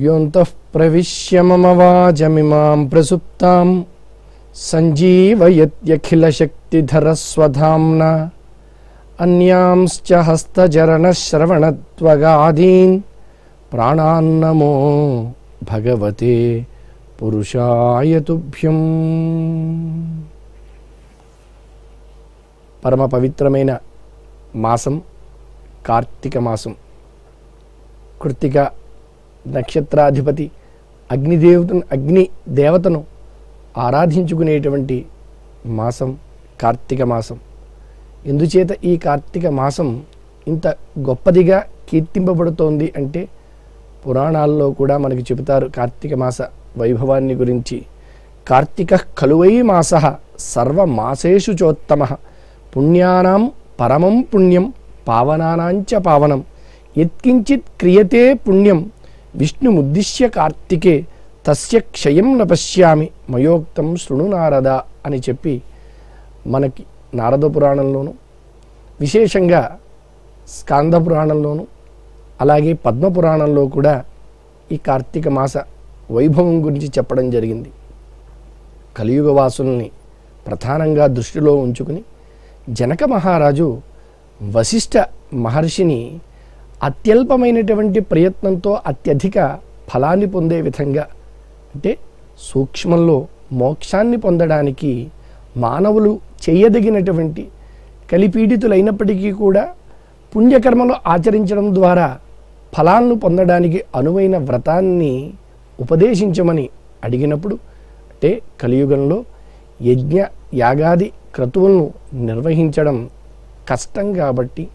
योऽन्तः प्रविश्य मम वाचमिमां प्रसुप्तां सञ्जीवयत्यखिलशक्तिधरस्वधाम्ना अन्यांश्च हस्तचरणश्रवणत्वगादीन् प्राणान्नमो भगवते పురుషాయ తుభ్యం పరమ పవిత్రమైన మాసం కార్తీక మాసం కృత్తిక నక్షత్రాధిపతి అగ్నిదేవతను అగ్ని దేవతను ఆరాధించుకునేటువంటి మాసం కార్తీక మాసం ఎందుచేత ఈ కార్తీక మాసం ఇంత గొప్పదిగా కీర్తింపబడుతోంది అంటే పురాణాల్లో కూడా మనకి చెబుతారు కార్తీక మాస వైభవాన్ని గురించి కార్తీక కలువై మాస సర్వమాసేషు చోత్తమ పుణ్యానాం పరమం పుణ్యం పావనానాంచ పావనం యత్కించిత్ క్రియతే పుణ్యం విష్ణుముద్దిశ్య కార్తికే తస్య క్షయం న పశ్యామి మయోక్తం శృణు నారద అని చెప్పి మనకి నారద పురాణంలోను విశేషంగా స్కాంద పురాణంలోను అలాగే పద్మ పురాణంలో కూడా ఈ కార్తీక మాస వైభవం గురించి చెప్పడం జరిగింది కలియుగ వాసుల్ని ప్రధానంగా దృష్టిలో ఉంచుకుని జనక మహారాజు వశిష్ఠ మహర్షిని అత్యల్పమైనటువంటి ప్రయత్నంతో అత్యధిక ఫలాన్ని పొందే విధంగా అంటే సూక్ష్మంలో మోక్షాన్ని పొందడానికి మానవులు చేయదగినటువంటి కలిపీడితులైనప్పటికీ కూడా పుణ్యకర్మలు ఆచరించడం ద్వారా ఫలాలను పొందడానికి అనువైన వ్రతాన్ని ఉపదేశించమని అడిగినప్పుడు అంటే కలియుగంలో యజ్ఞ యాగాది క్రతువులను నిర్వహించడం కష్టం కాబట్టి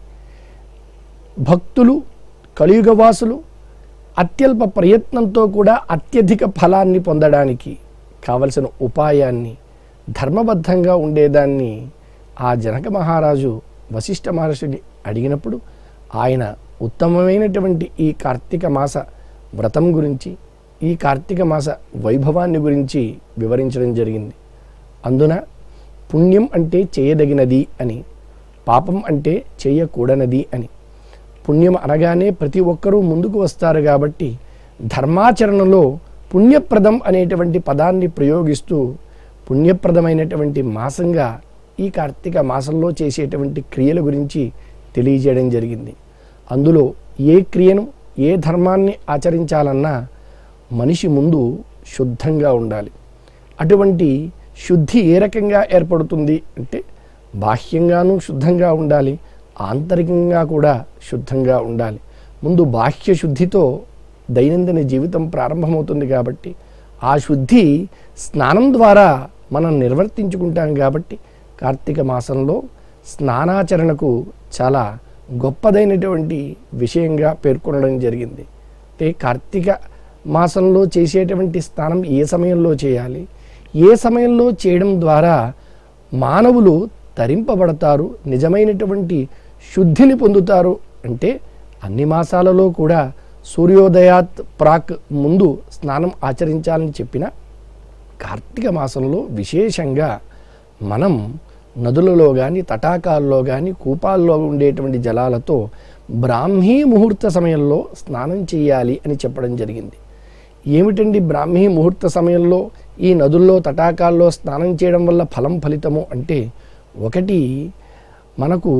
భక్తులు కలియుగవాసులు అత్యల్ప ప్రయత్నంతో కూడా అత్యధిక ఫలాన్ని పొందడానికి కావలసిన ఉపాయాన్ని ధర్మబద్ధంగా ఉండేదాన్ని ఆ జనక మహారాజు వశిష్ఠ మహర్షిని అడిగినప్పుడు ఆయన ఉత్తమమైనటువంటి ఈ కార్తీక మాస వ్రతం గురించి ఈ కార్తీక మాస వైభవాన్ని గురించి వివరించడం జరిగింది అందున పుణ్యం అంటే చేయదగినది అని పాపం అంటే చేయకూడనది అని పుణ్యం అనగానే ప్రతి ఒక్కరూ ముందుకు వస్తారు కాబట్టి ధర్మాచరణలో పుణ్యప్రదం అనేటువంటి పదాన్ని ప్రయోగిస్తూ పుణ్యప్రదమైనటువంటి మాసంగా ఈ కార్తీక మాసంలో చేసేటువంటి క్రియల గురించి తెలియజేయడం జరిగింది అందులో ఏ క్రియను ఏ ధర్మాన్ని ఆచరించాలన్నా మనిషి ముందు శుద్ధంగా ఉండాలి అటువంటి శుద్ధి ఏ రకంగా ఏర్పడుతుంది అంటే బాహ్యంగానూ శుద్ధంగా ఉండాలి ఆంతరికంగా కూడా శుద్ధంగా ఉండాలి ముందు బాహ్య శుద్ధితో దైనందిన జీవితం ప్రారంభమవుతుంది కాబట్టి ఆ శుద్ధి స్నానం ద్వారా మనం నిర్వర్తించుకుంటాం కాబట్టి కార్తీక మాసంలో స్నానాచరణకు చాలా గొప్పదైనటువంటి విషయంగా పేర్కొనడం జరిగింది అంటే కార్తీక మాసంలో చేసేటువంటి స్నానం ఏ సమయంలో చేయాలి ఏ సమయంలో చేయడం ద్వారా మానవులు తరింపబడతారు నిజమైనటువంటి శుద్ధిని పొందుతారు అంటే అన్ని మాసాలలో కూడా సూర్యోదయాత్ ప్రాక్ ముందు స్నానం ఆచరించాలని చెప్పిన కార్తీక మాసంలో విశేషంగా మనం నదులలో కానీ తటాకాల్లో కానీ కూపాల్లో ఉండేటువంటి జలాలతో బ్రాహ్మీ ముహూర్త సమయంలో స్నానం చేయాలి అని చెప్పడం జరిగింది ఏమిటండి బ్రాహ్మీ ముహూర్త సమయంలో ఈ నదుల్లో తటాకాల్లో స్నానం చేయడం వల్ల ఫలం ఫలితము అంటే ఒకటి మనకు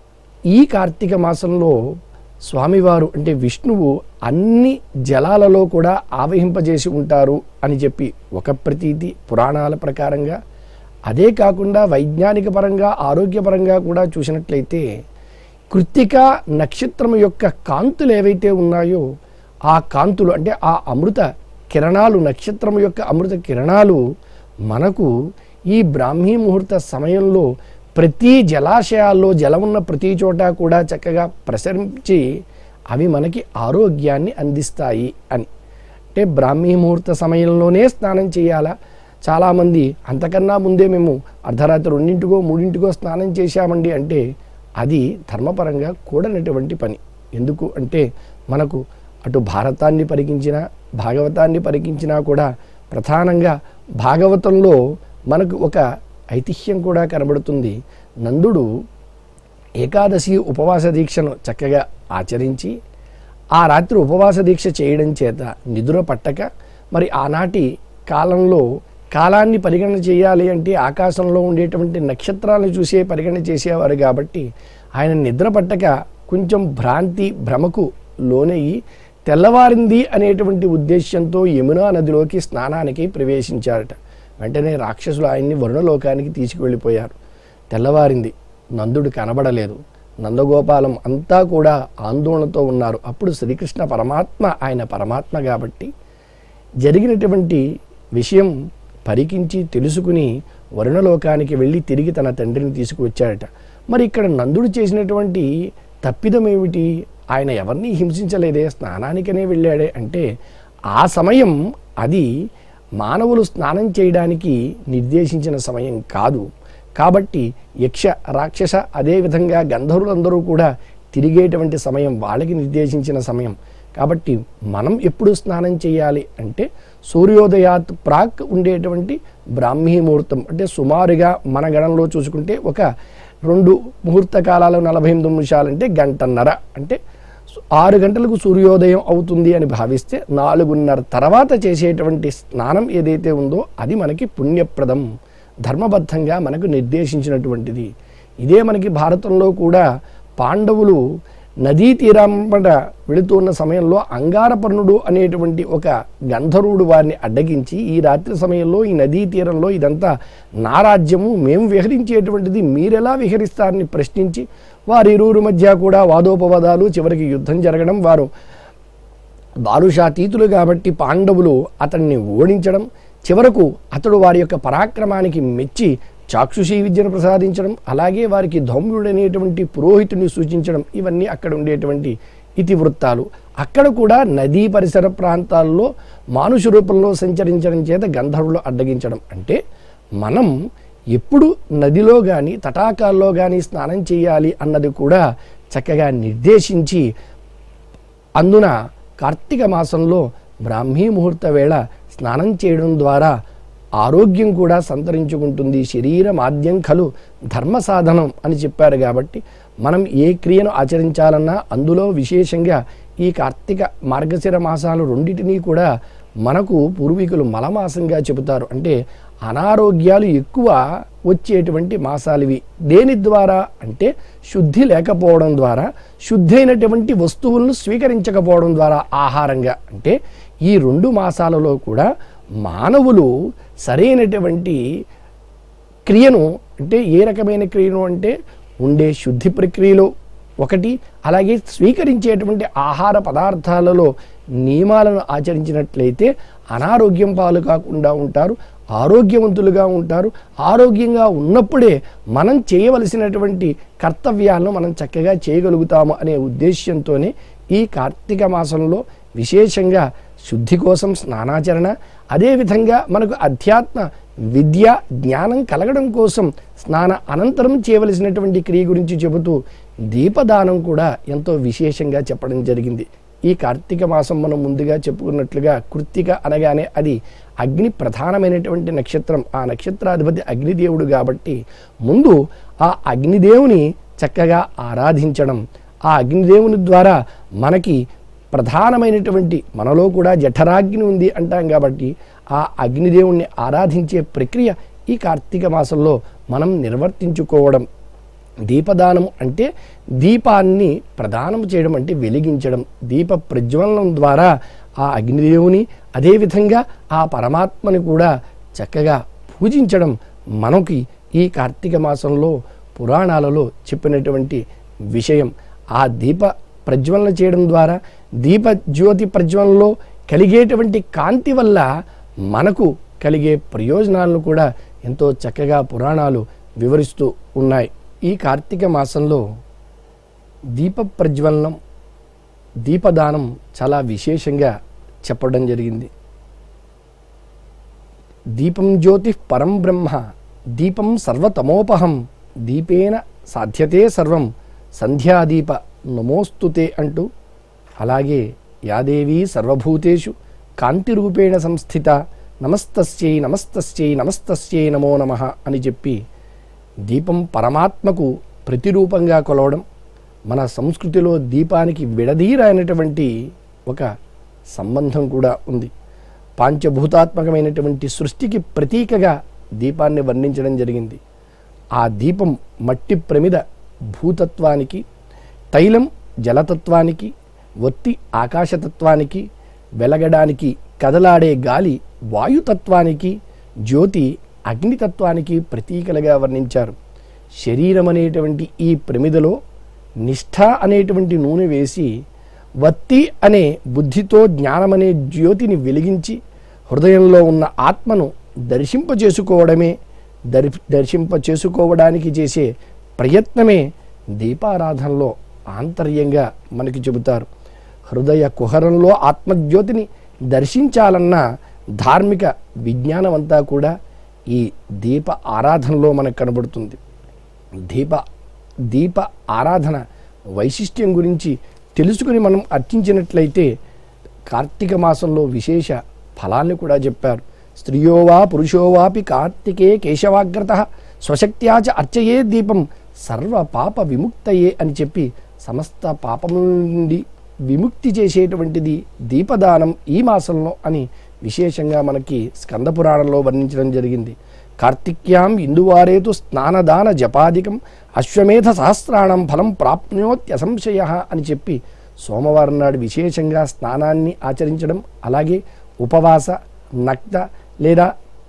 ఈ కార్తీక మాసంలో స్వామివారు అంటే విష్ణువు అన్ని జలాలలో కూడా ఆవహింపజేసి ఉంటారు అని చెప్పి ఒక ప్రతీతి పురాణాల ప్రకారంగా అదే కాకుండా వైజ్ఞానిక పరంగా ఆరోగ్యపరంగా కూడా చూసినట్లయితే కృత్తిక నక్షత్రం యొక్క కాంతులు ఏవైతే ఉన్నాయో ఆ కాంతులు అంటే ఆ అమృత కిరణాలు నక్షత్రం యొక్క అమృత కిరణాలు మనకు ఈ బ్రాహ్మీ ముహూర్త సమయంలో ప్రతి జలాశయాల్లో జలం ఉన్న ప్రతి చోట కూడా చక్కగా ప్రసరించి అవి మనకి ఆరోగ్యాన్ని అందిస్తాయి అని అంటే బ్రాహ్మీ ముహూర్త సమయంలోనే స్నానం చేయాలా చాలామంది అంతకన్నా ముందే మేము అర్ధరాత్రి రెండింటికో మూడింటికో స్నానం చేశామండి అంటే అది ధర్మపరంగా కూడనటువంటి పని ఎందుకు అంటే మనకు అటు భారతాన్ని పరికించినా భాగవతాన్ని పరికించినా కూడా ప్రధానంగా భాగవతంలో మనకు ఒక ఐతిహ్యం కూడా కనబడుతుంది నందుడు ఏకాదశి ఉపవాస దీక్షను చక్కగా ఆచరించి ఆ రాత్రి ఉపవాస దీక్ష చేయడం చేత నిద్ర పట్టక మరి ఆనాటి కాలంలో కాలాన్ని పరిగణన చేయాలి అంటే ఆకాశంలో ఉండేటువంటి నక్షత్రాలను చూసే పరిగణన చేసేవారు కాబట్టి ఆయన నిద్ర పట్టక కొంచెం భ్రాంతి భ్రమకు లోనయ్యి తెల్లవారింది అనేటువంటి ఉద్దేశ్యంతో యమునా నదిలోకి స్నానానికి ప్రవేశించారట వెంటనే రాక్షసులు ఆయన్ని వరుణలోకానికి తీసుకువెళ్ళిపోయారు తెల్లవారింది నందుడు కనబడలేదు నందగోపాలం అంతా కూడా ఆందోళనతో ఉన్నారు అప్పుడు శ్రీకృష్ణ పరమాత్మ ఆయన పరమాత్మ కాబట్టి జరిగినటువంటి విషయం పరికించి తెలుసుకుని వరుణలోకానికి వెళ్ళి తిరిగి తన తండ్రిని తీసుకువచ్చాడట మరి ఇక్కడ నందుడు చేసినటువంటి తప్పిదం ఏమిటి ఆయన ఎవరిని హింసించలేదే స్నానానికనే వెళ్ళాడే అంటే ఆ సమయం అది మానవులు స్నానం చేయడానికి నిర్దేశించిన సమయం కాదు కాబట్టి యక్ష రాక్షస అదేవిధంగా గంధర్వులందరూ కూడా తిరిగేటువంటి సమయం వాళ్ళకి నిర్దేశించిన సమయం కాబట్టి మనం ఎప్పుడు స్నానం చేయాలి అంటే సూర్యోదయాత్ ప్రాక్ ఉండేటువంటి బ్రాహ్మీ ముహూర్తం అంటే సుమారుగా మన గణంలో చూసుకుంటే ఒక రెండు ముహూర్త కాలాలు నలభై ఎనిమిది నిమిషాలంటే గంటన్నర అంటే ఆరు గంటలకు సూర్యోదయం అవుతుంది అని భావిస్తే నాలుగున్నర తర్వాత చేసేటువంటి స్నానం ఏదైతే ఉందో అది మనకి పుణ్యప్రదం ధర్మబద్ధంగా మనకు నిర్దేశించినటువంటిది ఇదే మనకి భారతంలో కూడా పాండవులు నదీ తీరంబడ వెళుతున్న సమయంలో అంగారపర్ణుడు అనేటువంటి ఒక గంధర్వుడు వారిని అడ్డగించి ఈ రాత్రి సమయంలో ఈ నదీ తీరంలో ఇదంతా నా రాజ్యము మేము విహరించేటువంటిది మీరెలా విహరిస్తారని ప్రశ్నించి వారి ఇరువురి మధ్య కూడా వాదోపవాదాలు చివరికి యుద్ధం జరగడం వారు బాలుషాతీతులు కాబట్టి పాండవులు అతన్ని ఓడించడం చివరకు అతడు వారి యొక్క పరాక్రమానికి మెచ్చి చాక్షుషీ విద్యను ప్రసాదించడం అలాగే వారికి ధౌమ్యుడు అనేటువంటి పురోహితుడిని సూచించడం ఇవన్నీ అక్కడ ఉండేటువంటి ఇతివృత్తాలు అక్కడ కూడా నదీ పరిసర ప్రాంతాల్లో మానుష రూపంలో సంచరించడం చేత గంధర్వులు అడ్డగించడం అంటే మనం ఎప్పుడు నదిలో కానీ తటాకాల్లో కానీ స్నానం చేయాలి అన్నది కూడా చక్కగా నిర్దేశించి అందున కార్తీక మాసంలో బ్రాహ్మీ ముహూర్త వేళ స్నానం చేయడం ద్వారా ఆరోగ్యం కూడా సంతరించుకుంటుంది శరీర మాద్యం ఖలు ధర్మ సాధనం అని చెప్పారు కాబట్టి మనం ఏ క్రియను ఆచరించాలన్నా అందులో విశేషంగా ఈ కార్తీక మార్గశిర మాసాలు రెండింటినీ కూడా మనకు పూర్వీకులు మలమాసంగా చెబుతారు అంటే అనారోగ్యాలు ఎక్కువ వచ్చేటువంటి మాసాలు ఇవి దేని ద్వారా అంటే శుద్ధి లేకపోవడం ద్వారా శుద్ధి అయినటువంటి వస్తువులను స్వీకరించకపోవడం ద్వారా ఆహారంగా అంటే ఈ రెండు మాసాలలో కూడా మానవులు సరైనటువంటి క్రియను అంటే ఏ రకమైన క్రియను అంటే ఉండే శుద్ధి ప్రక్రియలో ఒకటి అలాగే స్వీకరించేటువంటి ఆహార పదార్థాలలో నియమాలను ఆచరించినట్లయితే అనారోగ్యం పాలు కాకుండా ఉంటారు ఆరోగ్యవంతులుగా ఉంటారు ఆరోగ్యంగా ఉన్నప్పుడే మనం చేయవలసినటువంటి కర్తవ్యాలను మనం చక్కగా చేయగలుగుతాము అనే ఉద్దేశ్యంతోనే ఈ కార్తీక మాసంలో విశేషంగా శుద్ధి కోసం స్నానాచరణ అదేవిధంగా మనకు అధ్యాత్మ విద్య జ్ఞానం కలగడం కోసం స్నాన అనంతరం చేయవలసినటువంటి క్రియ గురించి చెబుతూ దీపదానం కూడా ఎంతో విశేషంగా చెప్పడం జరిగింది ఈ కార్తీక మాసం మనం ముందుగా చెప్పుకున్నట్లుగా కృత్తిక అనగానే అది అగ్ని ప్రధానమైనటువంటి నక్షత్రం ఆ నక్షత్రాధిపతి అగ్నిదేవుడు కాబట్టి ముందు ఆ అగ్నిదేవుని చక్కగా ఆరాధించడం ఆ అగ్నిదేవుని ద్వారా మనకి ప్రధానమైనటువంటి మనలో కూడా జఠరాగ్ని ఉంది అంటాం కాబట్టి ఆ అగ్నిదేవుణ్ణి ఆరాధించే ప్రక్రియ ఈ కార్తీక మాసంలో మనం నిర్వర్తించుకోవడం దీపదానం అంటే దీపాన్ని ప్రదానం చేయడం అంటే వెలిగించడం దీప ప్రజ్వలనం ద్వారా ఆ అగ్నిదేవుని అదేవిధంగా ఆ పరమాత్మని కూడా చక్కగా పూజించడం మనకి ఈ కార్తీక మాసంలో పురాణాలలో చెప్పినటువంటి విషయం ఆ దీప ప్రజ్వలన చేయడం ద్వారా దీప జ్యోతి ప్రజ్వలనలో కలిగేటువంటి కాంతి వల్ల మనకు కలిగే ప్రయోజనాలను కూడా ఎంతో చక్కగా పురాణాలు వివరిస్తూ ఉన్నాయి ఈ కార్తీక మాసంలో దీప ప్రజ్వలనం దీపదానం చాలా విశేషంగా చెప్పడం జరిగింది దీపం జ్యోతి పరం బ్రహ్మ దీపం సర్వతమోపహం దీపేన సాధ్యతే సర్వం సంధ్యాదీప నమోస్తుతే అంటూ అలాగే యాదేవీ సర్వభూతేషు కాంతిరూపేణ సంస్థిత నమస్తస్యై నమస్తస్యై నమస్తస్యై నమో నమ అని చెప్పి దీపం పరమాత్మకు ప్రతిరూపంగా కొలవడం మన సంస్కృతిలో దీపానికి విడదీరైనటువంటి ఒక సంబంధం కూడా ఉంది పాంచభూతాత్మకమైనటువంటి సృష్టికి ప్రతీకగా దీపాన్ని వర్ణించడం జరిగింది ఆ దీపం మట్టి ప్రమిద భూతత్వానికి తైలం జలతత్వానికి ఒత్తి ఆకాశతత్వానికి వెలగడానికి కదలాడే గాలి వాయుతత్వానికి జ్యోతి అగ్నితత్వానికి ప్రతీకలుగా వర్ణించారు శరీరం అనేటువంటి ఈ ప్రమిదలో నిష్ఠ అనేటువంటి నూనె వేసి వత్తి అనే బుద్ధితో జ్ఞానమనే జ్యోతిని వెలిగించి హృదయంలో ఉన్న ఆత్మను దర్శింపచేసుకోవడమే దరి దర్శింప చేసుకోవడానికి చేసే ప్రయత్నమే దీపారాధనలో ఆంతర్యంగా మనకి చెబుతారు హృదయ కుహరంలో ఆత్మజ్యోతిని దర్శించాలన్న ధార్మిక విజ్ఞానం అంతా కూడా ఈ దీప ఆరాధనలో మనకు కనబడుతుంది దీప దీప ఆరాధన వైశిష్ట్యం గురించి తెలుసుకుని మనం అర్చించినట్లయితే కార్తీక మాసంలో విశేష ఫలాన్ని కూడా చెప్పారు స్త్రియో వా పురుషో వాపి కార్తికే కేశవాగ్రత స్వశక్త్యాచ అర్చయే దీపం సర్వ పాప విముక్తయే అని చెప్పి సమస్త పాపముల నుండి విముక్తి చేసేటువంటిది దీపదానం ఈ మాసంలో అని విశేషంగా మనకి స్కంద పురాణంలో వర్ణించడం జరిగింది కార్తిక్యాం ఇందువారేతు స్నానదాన జపాదికం అశ్వమేధ సహస్రాణం ఫలం ప్రాప్నోత్యసంశయ అని చెప్పి సోమవారం నాడు విశేషంగా స్నానాన్ని ఆచరించడం అలాగే ఉపవాస నక్త లేదా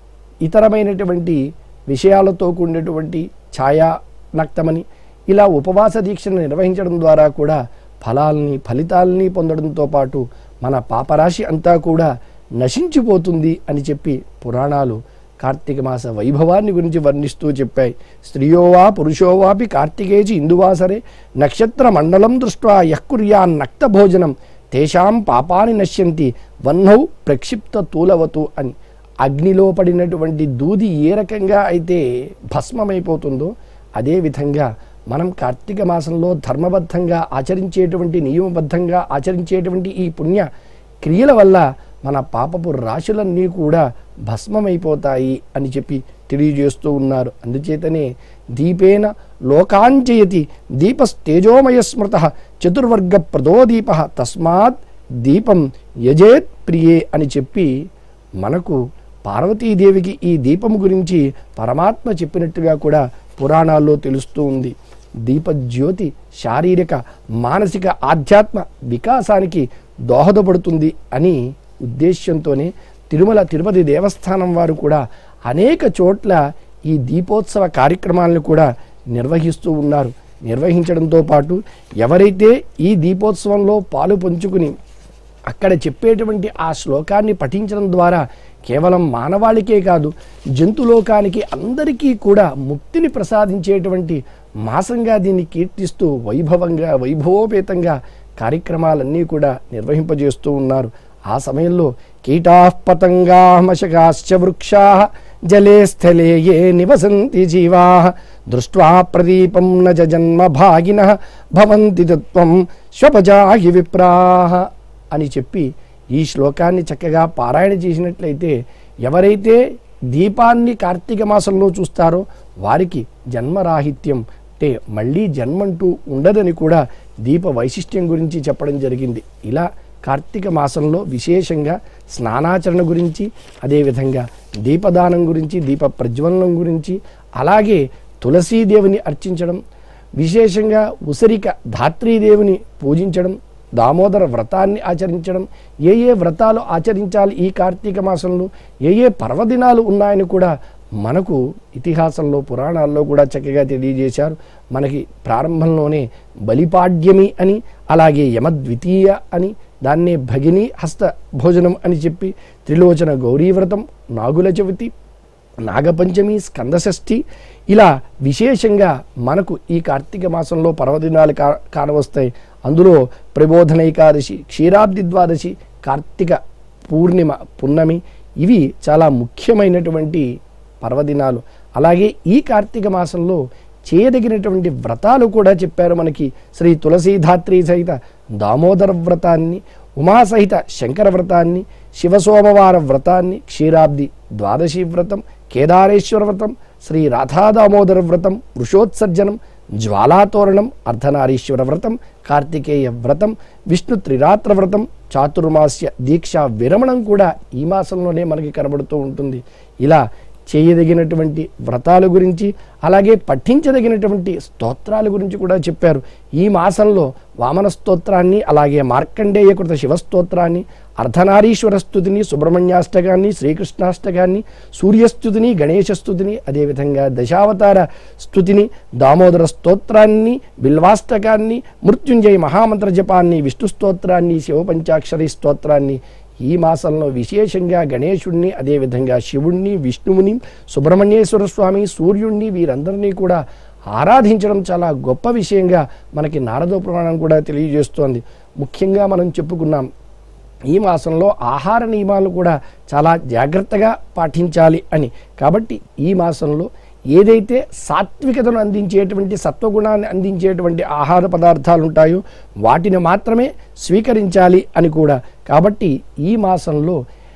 ఇతరమైనటువంటి విషయాలతో కూడినటువంటి ఛాయా నక్తమని ఇలా ఉపవాస దీక్షను నిర్వహించడం ద్వారా కూడా ఫలాల్ని ఫలితాలని పొందడంతో పాటు మన పాపరాశి అంతా కూడా నశించిపోతుంది అని చెప్పి పురాణాలు కార్తీక మాస వైభవాన్ని గురించి వర్ణిస్తూ చెప్పాయి స్త్రియోవా పురుషోవాపి కార్తికేచి ఇందువాసరే నక్షత్ర మండలం దృష్ట్వా యక్కుర్యా నక్త భోజనం తేషాం పాపాని నశ్యంతి వన్నౌ ప్రక్షిప్త తూలవతు అని అగ్నిలో పడినటువంటి దూది ఏ రకంగా అయితే భస్మమైపోతుందో అదేవిధంగా మనం కార్తీక మాసంలో ధర్మబద్ధంగా ఆచరించేటువంటి నియమబద్ధంగా ఆచరించేటువంటి ఈ పుణ్య క్రియల వల్ల మన పాపపు రాశులన్నీ కూడా భస్మమైపోతాయి అని చెప్పి తెలియజేస్తూ ఉన్నారు అందుచేతనే దీపేన లోకాంచయతి దీపస్తేజోమయ స్మృత చతుర్వర్గ ప్రదో దీప తస్మాత్ దీపం యజేత్ ప్రియే అని చెప్పి మనకు పార్వతీదేవికి ఈ దీపం గురించి పరమాత్మ చెప్పినట్టుగా కూడా పురాణాల్లో తెలుస్తూ ఉంది దీపజ్యోతి శారీరక మానసిక ఆధ్యాత్మ వికాసానికి దోహదపడుతుంది అని ఉద్దేశ్యంతోనే తిరుమల తిరుపతి దేవస్థానం వారు కూడా అనేక చోట్ల ఈ దీపోత్సవ కార్యక్రమాలను కూడా నిర్వహిస్తూ ఉన్నారు నిర్వహించడంతో పాటు ఎవరైతే ఈ దీపోత్సవంలో పాలు పంచుకుని అక్కడ చెప్పేటువంటి ఆ శ్లోకాన్ని పఠించడం ద్వారా కేవలం మానవాళికే కాదు జంతులోకానికి అందరికీ కూడా ముక్తిని ప్రసాదించేటువంటి మాసంగా దీన్ని కీర్తిస్తూ వైభవంగా వైభవోపేతంగా కార్యక్రమాలన్నీ కూడా నిర్వహింపజేస్తూ ఉన్నారు ఆ సమయంలో కీటా పతంగా మశకాశ్చ వృక్షా జలే స్థలే ఏ నివసంతి జీవా దృష్ట్వా ప్రదీపం న చ జన్మ భాగిన భవంతి తత్వం స్వపజాహి విప్రాహ అని చెప్పి ఈ శ్లోకాన్ని చక్కగా పారాయణ చేసినట్లయితే ఎవరైతే దీపాన్ని కార్తీక మాసంలో చూస్తారో వారికి జన్మరాహిత్యం అంటే మళ్ళీ జన్మంటూ ఉండదని కూడా దీప వైశిష్ట్యం గురించి చెప్పడం జరిగింది ఇలా కార్తీక మాసంలో విశేషంగా స్నానాచరణ గురించి అదేవిధంగా దీపదానం గురించి దీప ప్రజ్వలనం గురించి అలాగే తులసీదేవిని అర్చించడం విశేషంగా ఉసరిక ధాత్రీదేవిని పూజించడం దామోదర వ్రతాన్ని ఆచరించడం ఏ ఏ వ్రతాలు ఆచరించాలి ఈ కార్తీక మాసంలో ఏ ఏ పర్వదినాలు ఉన్నాయని కూడా మనకు ఇతిహాసంలో పురాణాల్లో కూడా చక్కగా తెలియజేశారు మనకి ప్రారంభంలోనే బలిపాడ్యమి అని అలాగే యమద్వితీయ అని దాన్నే భగిని హస్త భోజనం అని చెప్పి త్రిలోచన గౌరీవ్రతం నాగుల చవితి నాగపంచమి స్కందషష్ఠి ఇలా విశేషంగా మనకు ఈ కార్తీక మాసంలో పర్వదినాలు కా కానవస్తాయి అందులో ప్రబోధన ఏకాదశి క్షీరాబ్ది ద్వాదశి కార్తీక పూర్ణిమ పున్నమి ఇవి చాలా ముఖ్యమైనటువంటి పర్వదినాలు అలాగే ఈ కార్తీక మాసంలో చేయదగినటువంటి వ్రతాలు కూడా చెప్పారు మనకి శ్రీ తులసీధాత్రి సహిత దామోదర వ్రతాన్ని ఉమాసహిత శంకర వ్రతాన్ని శివసోమవార వ్రతాన్ని క్షీరాబ్ది ద్వాదశి వ్రతం కేదారేశ్వర వ్రతం శ్రీ రాధాదామోదర వ్రతం వృషోత్సర్జనం జ్వాలాతోరణం అర్ధనారీశ్వర వ్రతం కార్తికేయ వ్రతం విష్ణు త్రిరాత్ర వ్రతం చాతుర్మాస్య దీక్ష విరమణం కూడా ఈ మాసంలోనే మనకి కనబడుతూ ఉంటుంది ఇలా చేయదగినటువంటి వ్రతాల గురించి అలాగే పఠించదగినటువంటి స్తోత్రాల గురించి కూడా చెప్పారు ఈ మాసంలో వామన స్తోత్రాన్ని అలాగే మార్కండేయకృత శివస్తోత్రాన్ని అర్ధనారీశ్వర స్థుతిని సుబ్రహ్మణ్యాష్టకాన్ని శ్రీకృష్ణాష్టకాన్ని సూర్యస్థుతిని గణేశ స్థుతిని అదేవిధంగా దశావతార స్థుతిని దామోదర స్తోత్రాన్ని బిల్వాష్టకాన్ని మృత్యుంజయ మహామంత్ర జపాన్ని విష్ణు స్తోత్రాన్ని శివపంచాక్షరి స్తోత్రాన్ని ఈ మాసంలో విశేషంగా గణేశుణ్ణి అదేవిధంగా శివుణ్ణి విష్ణువుని సుబ్రహ్మణ్యేశ్వర స్వామి సూర్యుణ్ణి వీరందరినీ కూడా ఆరాధించడం చాలా గొప్ప విషయంగా మనకి నారద పురాణం కూడా తెలియజేస్తోంది ముఖ్యంగా మనం చెప్పుకున్నాం ఈ మాసంలో ఆహార నియమాలు కూడా చాలా జాగ్రత్తగా పాటించాలి అని కాబట్టి ఈ మాసంలో ఏదైతే సాత్వికతను అందించేటువంటి సత్వగుణాన్ని అందించేటువంటి ఆహార పదార్థాలు ఉంటాయో వాటిని మాత్రమే స్వీకరించాలి అని కూడా కాబట్టి ఈ మాసంలో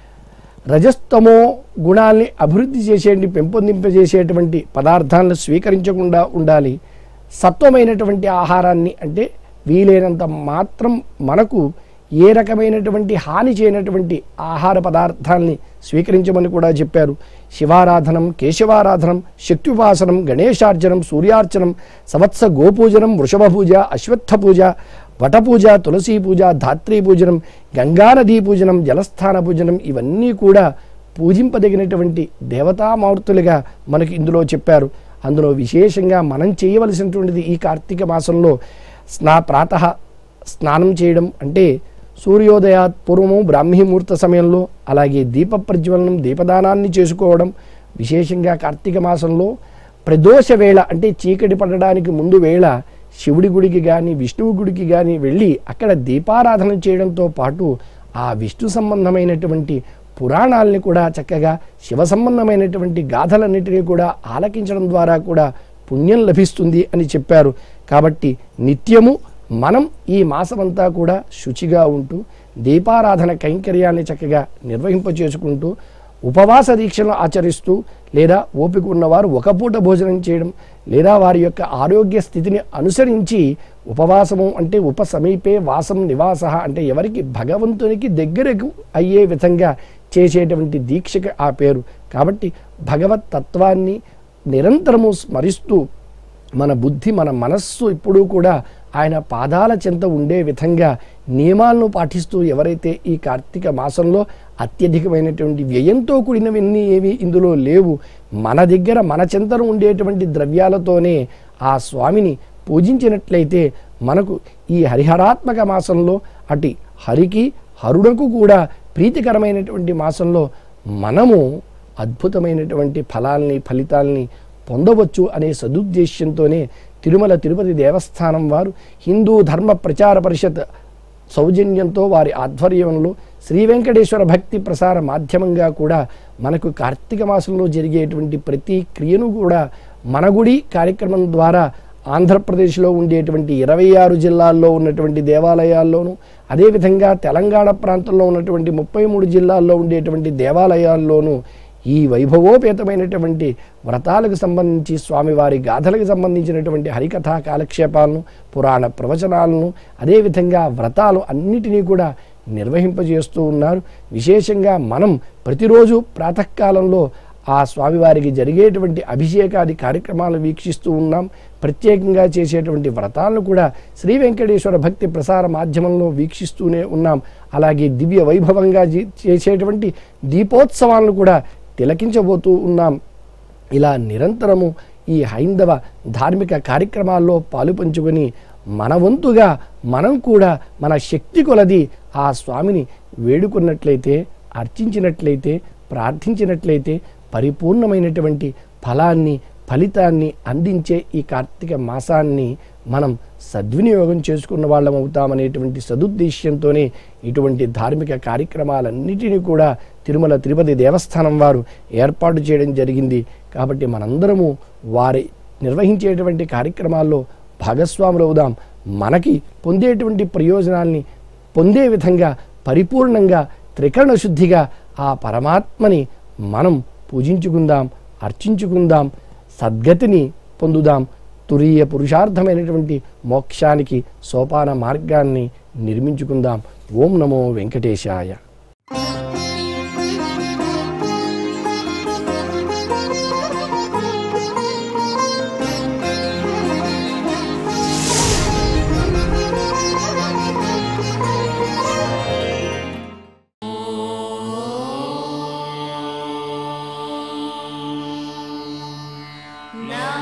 రజస్తమో గుణాల్ని అభివృద్ధి చేసేటి పెంపొందింపజేసేటువంటి పదార్థాలను స్వీకరించకుండా ఉండాలి సత్వమైనటువంటి ఆహారాన్ని అంటే వీలైనంత మాత్రం మనకు ఏ రకమైనటువంటి హాని చేయనటువంటి ఆహార పదార్థాల్ని స్వీకరించమని కూడా చెప్పారు శివారాధనం కేశవారాధనం శక్త్యుపాసనం గణేశార్చనం సూర్యార్చనం సంవత్స గోపూజనం వృషభ పూజ అశ్వత్థ పూజ వటపూజ తులసీ పూజ ధాత్రీ పూజనం గంగానదీ పూజనం జలస్థాన పూజనం ఇవన్నీ కూడా పూజింపదగినటువంటి దేవతామూర్తులుగా మనకి ఇందులో చెప్పారు అందులో విశేషంగా మనం చేయవలసినటువంటిది ఈ కార్తీక మాసంలో స్నా ప్రాతః స్నానం చేయడం అంటే సూర్యోదయాత్ పూర్వము బ్రాహ్మీ ముహూర్త సమయంలో అలాగే దీప ప్రజ్వలనం దీపదానాన్ని చేసుకోవడం విశేషంగా కార్తీక మాసంలో ప్రదోష వేళ అంటే చీకటి పడడానికి ముందు వేళ శివుడి గుడికి కానీ విష్ణువు గుడికి కానీ వెళ్ళి అక్కడ దీపారాధన చేయడంతో పాటు ఆ విష్ణు సంబంధమైనటువంటి పురాణాలని కూడా చక్కగా శివ సంబంధమైనటువంటి గాథలన్నిటినీ కూడా ఆలకించడం ద్వారా కూడా పుణ్యం లభిస్తుంది అని చెప్పారు కాబట్టి నిత్యము మనం ఈ మాసమంతా కూడా శుచిగా ఉంటూ దీపారాధన కైంకర్యాన్ని చక్కగా నిర్వహింపచేసుకుంటూ ఉపవాస దీక్షలను ఆచరిస్తూ లేదా ఓపిక ఉన్నవారు ఒక పూట భోజనం చేయడం లేదా వారి యొక్క ఆరోగ్య స్థితిని అనుసరించి ఉపవాసము అంటే ఉప సమీపే వాసం నివాస అంటే ఎవరికి భగవంతునికి దగ్గరకు అయ్యే విధంగా చేసేటువంటి దీక్షకి ఆ పేరు కాబట్టి భగవత్ తత్వాన్ని నిరంతరము స్మరిస్తూ మన బుద్ధి మన మనస్సు ఎప్పుడూ కూడా ఆయన పాదాల చెంత ఉండే విధంగా నియమాలను పాటిస్తూ ఎవరైతే ఈ కార్తీక మాసంలో అత్యధికమైనటువంటి వ్యయంతో కూడినవన్నీ ఏవి ఇందులో లేవు మన దగ్గర మన చెంతను ఉండేటువంటి ద్రవ్యాలతోనే ఆ స్వామిని పూజించినట్లయితే మనకు ఈ హరిహరాత్మక మాసంలో అటు హరికి హరుడకు కూడా ప్రీతికరమైనటువంటి మాసంలో మనము అద్భుతమైనటువంటి ఫలాల్ని ఫలితాల్ని పొందవచ్చు అనే సదుద్దేశ్యంతోనే తిరుమల తిరుపతి దేవస్థానం వారు హిందూ ధర్మ ప్రచార పరిషత్ సౌజన్యంతో వారి ఆధ్వర్యంలో శ్రీ వెంకటేశ్వర భక్తి ప్రసార మాధ్యమంగా కూడా మనకు కార్తీక మాసంలో జరిగేటువంటి ప్రతి క్రియను కూడా మన గుడి కార్యక్రమం ద్వారా ఆంధ్రప్రదేశ్లో ఉండేటువంటి ఇరవై ఆరు జిల్లాల్లో ఉన్నటువంటి దేవాలయాల్లోనూ అదేవిధంగా తెలంగాణ ప్రాంతంలో ఉన్నటువంటి ముప్పై మూడు జిల్లాల్లో ఉండేటువంటి దేవాలయాల్లోనూ ఈ వైభవోపేతమైనటువంటి వ్రతాలకు సంబంధించి స్వామివారి గాథలకు సంబంధించినటువంటి హరికథా కాలక్షేపాలను పురాణ ప్రవచనాలను అదేవిధంగా వ్రతాలు అన్నిటినీ కూడా నిర్వహింపజేస్తూ ఉన్నారు విశేషంగా మనం ప్రతిరోజు ప్రాతకాలంలో ఆ స్వామివారికి జరిగేటువంటి అభిషేకాది కార్యక్రమాలు వీక్షిస్తూ ఉన్నాం ప్రత్యేకంగా చేసేటువంటి వ్రతాలను కూడా శ్రీ వెంకటేశ్వర భక్తి ప్రసార మాధ్యమంలో వీక్షిస్తూనే ఉన్నాం అలాగే దివ్య వైభవంగా జీ- చేసేటువంటి దీపోత్సవాలను కూడా తిలకించబోతూ ఉన్నాం ఇలా నిరంతరము ఈ హైందవ ధార్మిక కార్యక్రమాల్లో పాలు పంచుకొని మన వంతుగా మనం కూడా మన శక్తి కొలది ఆ స్వామిని వేడుకున్నట్లయితే అర్చించినట్లయితే ప్రార్థించినట్లయితే పరిపూర్ణమైనటువంటి ఫలాన్ని ఫలితాన్ని అందించే ఈ కార్తీక మాసాన్ని మనం సద్వినియోగం చేసుకున్న వాళ్ళం అవుతామనేటువంటి సదుద్దేశ్యంతోనే ఇటువంటి ధార్మిక కార్యక్రమాలన్నిటినీ కూడా తిరుమల తిరుపతి దేవస్థానం వారు ఏర్పాటు చేయడం జరిగింది కాబట్టి మనందరము వారి నిర్వహించేటువంటి కార్యక్రమాల్లో భాగస్వాములు అవుదాం మనకి పొందేటువంటి ప్రయోజనాల్ని పొందే విధంగా పరిపూర్ణంగా త్రికరణ శుద్ధిగా ఆ పరమాత్మని మనం పూజించుకుందాం అర్చించుకుందాం సద్గతిని పొందుదాం తురీయ పురుషార్థమైనటువంటి మోక్షానికి సోపాన మార్గాన్ని నిర్మించుకుందాం ఓం నమో వెంకటేశాయ నా